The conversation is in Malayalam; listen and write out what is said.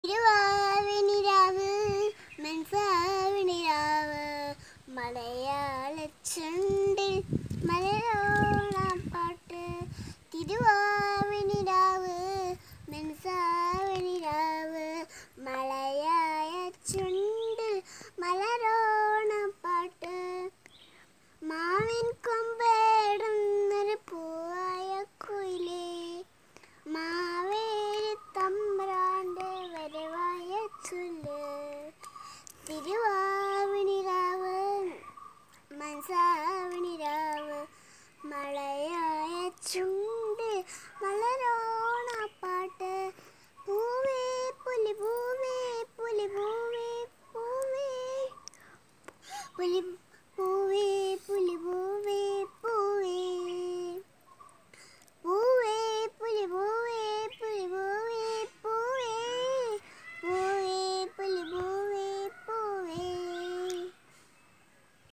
തിരുവാവിനിരാവ് മനസ്സാവിനിരാവ് മലയാള ചുണ്ടിൽ മലയാളം പാട്ട് തിരുവാവിനിരാവ് മനസ്സാവിനിരാവ് മലയാള ചുണ്ടിൽ മലരോണം പാട്ട് മാവിൻ കൊമ്പേടുന്നൊരു പൂവായ കുയിലേ മാവേലി തമ്പ്രാന്റെ വരവായ ചൊല്ല് തിരുവാവിണിരാവ് മനസാവിണിരാവ് മഴയായ ചുണ്ട് മലരോണ പാട്ട് പൂവേ പുലി പൂവേ പുലി പൂവേ പൂവേ പുലി